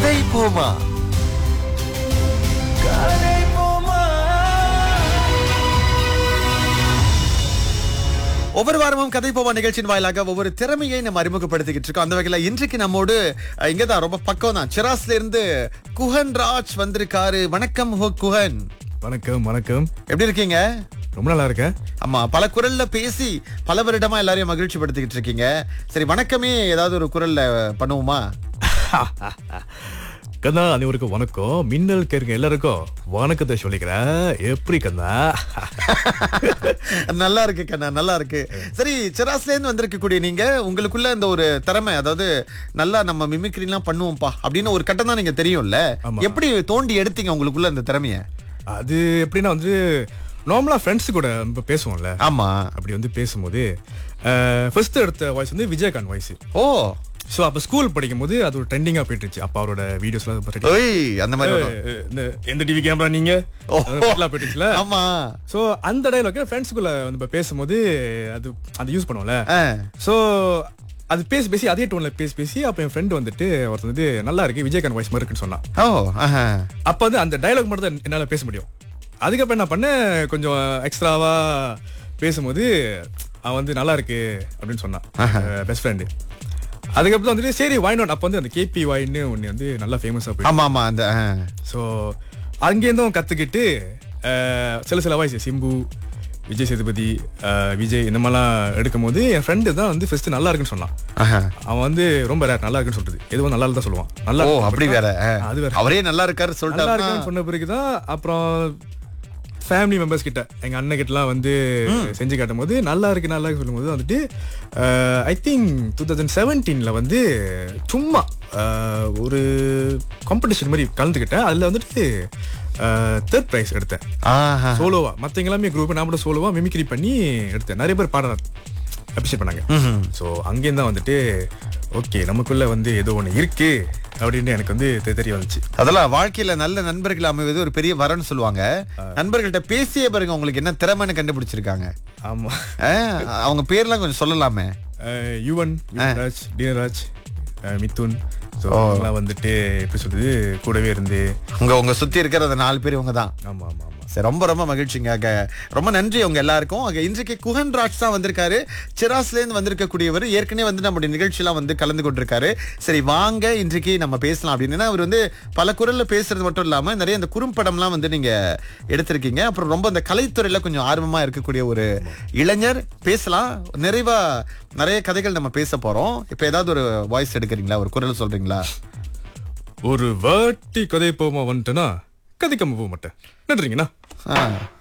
கதை போமா கதை போமா ஒவ்வொரு வாரமும் கதை போவா நிகழ்ச்சியின் வாயிலாக ஒவ்வொரு திறமையை நம்ம அறிமுகப்படுத்திக்கிட்டு இருக்கோம் அந்த வகையில இன்றைக்கு நம்மோடு அஹ், இங்கதான் ரொம்ப பக்கம் தான் சிராஸ்ல இருந்து குஹன் ராஜ் வந்திருக்காரு வணக்கம் ஹோ குஹன் வணக்கம் வணக்கம் எப்படி இருக்கீங்க ரொம்ப நல்லா இருக்கேன் ஆமா பல குரல்ல பேசி பல வருடமா எல்லாரையும் மகிழ்ச்சி படுத்திக்கிட்டு இருக்கீங்க சரி வணக்கமே ஏதாவது ஒரு குரல்ல பண்ணுவோமா கண்ணா அனைவருக்கும் வணக்கம் மின்னல் கேருங்க எல்லாருக்கும் வணக்கத்தை சொல்லிக்கிறேன் எப்படி கண்ணா நல்லா இருக்கு கண்ணா நல்லா இருக்கு சரி சிராஸ்ல இருந்து வந்திருக்கக்கூடிய நீங்க உங்களுக்குள்ள இந்த ஒரு திறமை அதாவது நல்லா நம்ம மிமிக்ரி எல்லாம் பண்ணுவோம்ப்பா அப்படின்னு ஒரு கட்டம் தான் நீங்க தெரியும்ல ஆமா. எப்படி தோண்டி எடுத்தீங்க உங்களுக்குள்ள இந்த திறமைய அது எப்படின்னா வந்து நார்மலா ஃப்ரெண்ட்ஸ் கூட நம்ம பேசுவோம்ல ஆமா அப்படி வந்து பேசும்போது ஃபர்ஸ்ட் எடுத்த வாய்ஸ் வந்து விஜயகாந்த் வாய்ஸ் ஓ ஸோ அப்போ ஸ்கூல் படிக்கும்போது அது ஒரு ட்ரெண்டிங்காக போயிட்டு இருந்துச்சு அப்போ அவரோட வீடியோஸ்லாம் பார்த்துட்டு ஓய் அந்த மாதிரி வரும். இந்த எந்த டிவி கேமரா நீங்க ஓ. அதெல்லாம் போயிட்டுச்சுல ஆமா ஸோ அந்த டைலாக் ஃப்ரெண்ட்ஸுக்குள்ள வந்து இப்ப பேசும்போது அது அது யூஸ் பண்ணுவோம்ல ஆ. ஸோ அது பேசி பேசி அதே டோன்ல பேசி பேசி அப்போ என் ஃப்ரெண்ட் வந்துட்டு ஒருத்தர் வந்து நல்லா இருக்கு விஜயகாந்த் வாய்ஸ் மாதிரி இருக்குன்னு சொன்னான் ஓ ஆஹா. அப்போ வந்து அந்த டைலாக் மட்டும் தான் என்னால பேச முடியும் அதுக்கப்புறம் என்ன பண்ணேன் கொஞ்சம் எக்ஸ்ட்ராவா பேசும்போது அவன் வந்து நல்லா இருக்கு அப்படின்னு சொன்னான் பெஸ்ட் ஃப்ரெண்டு அதுக்கப்புறம் வந்துட்டு சரி வாய் நாட் அப்போ வந்து அந்த கேபி வாயின்னு ஒன்று வந்து நல்லா ஃபேமஸாக போயிட்டு ஆமா ஆமா அந்த ஆ. ஸோ அங்கேருந்தும் கற்றுக்கிட்டு சில சில வாய்ஸ் சிம்பு விஜய் சேதுபதி அஹ், விஜய் இந்த மாதிரிலாம் எடுக்கும்போது என் ஃப்ரெண்டு தான் வந்து ஃபர்ஸ்ட் நல்லா இருக்குன்னு சொன்னான் ஆஹா. அவன் வந்து ரொம்ப ரேர் நல்லா இருக்குன்னு சொல்றது எதுவும் நல்லா தான் சொல்லுவான் நல்லா ஓ இருக்கு அப்படி வேற ஆ. அது வேற அவரே நல்லா இருக்காரு நல்லா சொல்லிட்டாரு இருக்குன்னு சொன்ன பிறகுதான் அப்புறம் ஃபேமிலி மெம்பர்ஸ் கிட்ட எங்க அண்ணன் கிட்டலாம் வந்து செஞ்சு காட்டும் போது நல்லா இருக்கு நல்லா இருக்கு சொல்லும்போது வந்துட்டு ஐ திங்க் டூ தௌசண்ட் செவன்டீன்ல வந்து சும்மா அஹ், ஒரு காம்படிஷன் மாதிரி கலந்துக்கிட்டேன் அதுல வந்துட்டு தேர்ட் ப்ரைஸ் எடுத்தேன் ஆஹா. சோலோவா மத்தவங்க எல்லாமே குரூப் நான் மட்டும் சோலோவா மிமிக்ரி பண்ணி எடுத்தேன் நிறைய பேர் பாட அப்ரிஷியேட் பண்ணாங்க ம்ஹும். ஸோ அங்கேயும் தான் வந்துட்டு ஓகே நமக்குள்ள வந்து ஏதோ ஒன்று இருக்கு அப்படின்னு எனக்கு வந்து தெ- தெரிய வந்துச்சு அதெல்லாம் வாழ்க்கையில நல்ல நண்பர்கள் அமைவது ஒரு பெரிய வரன்னு சொல்லுவாங்க நண்பர்கள்ட்ட பேசிய பாருங்க உங்களுக்கு என்ன திறமைன்னு கண்டுபிடிச்சிருக்காங்க ஆமா ஆ, அவங்க பேர்லாம் கொஞ்சம் சொல்லலாமே அஹ் யுவன் யுவன்ராஜ் டினராஜ் அஹ் மிதுன் ஸோ அவங்களாம் வந்துட்டு எப்படி சொல்றது கூடவே இருந்து உங்க உங்க சுத்தி இருக்கிற அந்த நாலு பேர் இவங்க தான் ஆமா ஆமா ஆமா சரி ரொம்ப ரொம்ப மகிழ்ச்சிங்க அங்க ரொம்ப நன்றி உங்க எல்லாருக்கும் அங்க இன்றைக்கு குஹன் ராஜ் தான் வந்திருக்காரு சிராஸ்ல இருந்து வந்திருக்கக்கூடியவர் ஏற்கனவே வந்து நம்முடைய நிகழ்ச்சியெல்லாம் வந்து கலந்து கொண்டிருக்காரு சரி வாங்க இன்றைக்கு நம்ம பேசலாம் அப்படின்னு அவர் வந்து பல குரல்ல பேசுறது மட்டும் இல்லாம நிறைய இந்த குறும்படம்லாம் வந்து நீங்க எடுத்திருக்கீங்க அப்புறம் ரொம்ப இந்த கலைத்துறையில கொஞ்சம் ஆர்வமா இருக்கக்கூடிய ஒரு இளைஞர் பேசலாம் நிறைவா நிறைய கதைகள் நம்ம பேச போறோம் இப்ப ஏதாவது ஒரு வாய்ஸ் எடுக்கிறீங்களா ஒரு குரல் சொல்றீங்களா ஒரு வாட்டி கதை போமா வந்துட்டேன்னா கதைக்காம போக மாட்டேன் நன்றிங்கண்ணா ஆ